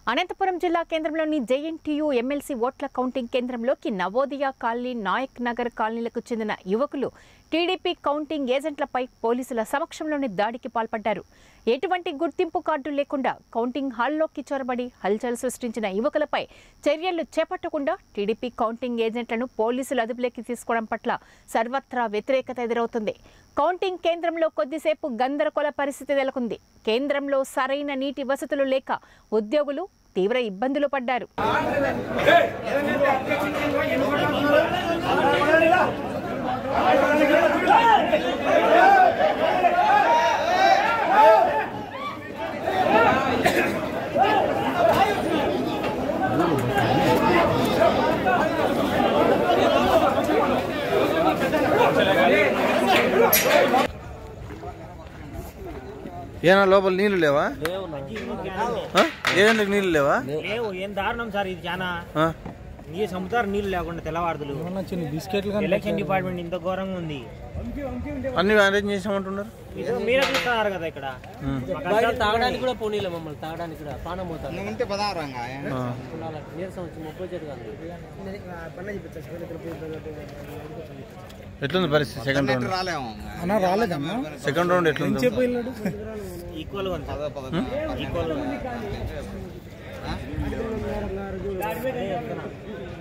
అనంతపురం జిల్లా కేంద్రంలోని JNTU MLC ఓట్ల కౌంటింగ్ కేంద్రంలోకి నవోదయ కాలనీ నాయక్ నగర్ కాలనీలకు చెందిన యువకులు టీడీపీ కౌంటింగ్ ఏజెంట్లపై పోలీసుల సమక్షంలోని దాడికి పాల్పడ్డారు ఎటువంటి గుర్తింపు కార్డు లేకుండా కౌంటింగ్ హాల్లోకి చొరబడి హల్చల్ సృష్టించిన యువకులపై చర్యలు చేపట్టకుండా టీడీపీ కౌంటింగ్ ఏజెంట్లను పోలీసులు అదుపులోకి తీసుకోవడం పట్ల సర్వత్రా వ్యతిరేకత ఎదురవుతుంది కౌంటింగ్ కేంద్రంలో కొద్దిసేపు గందరగోళ పరిస్థితి నెలకొంది కేంద్రంలో సరైన నీటి వసతులు లేక ఉద్యోగులు తీవ్ర ఇబ్బందులు పడ్డారు ఏనా లోపల నీళ్లు లేవా ఆ? ఏదంటే నీళ్లు లేవా లేవు ఏం దారుణం సార్ ఇది చాలా ఆ? నీళ్ళు సముద్రం నీళ్లు లేకుండా తెల్లవారుదులు ఎలక్షన్ డిపార్ట్మెంట్ ఇంత ఘోరంగా ఉంది అన్ని అరేంజ్ చేసామంటున్నారు ఇది మీరే చూస్తున్నారు కదా ఇక్కడ బయట తాగడానికి కూడా పోనీలే మమ్మల్ని తాగడానికి కూడా పానం పోతారు ఆ. నీరసం వచ్చి ముప్పై చెట్టు కాదు ఎట్లుంది పరిస్థితి సెకండ్ రౌండ్ అన్న రాలేదమ్మా సెకండ్ రౌండ్ ఎట్లుంది ఈక్వల్ గా ఉంది ఈక్వల్ గా ఉంది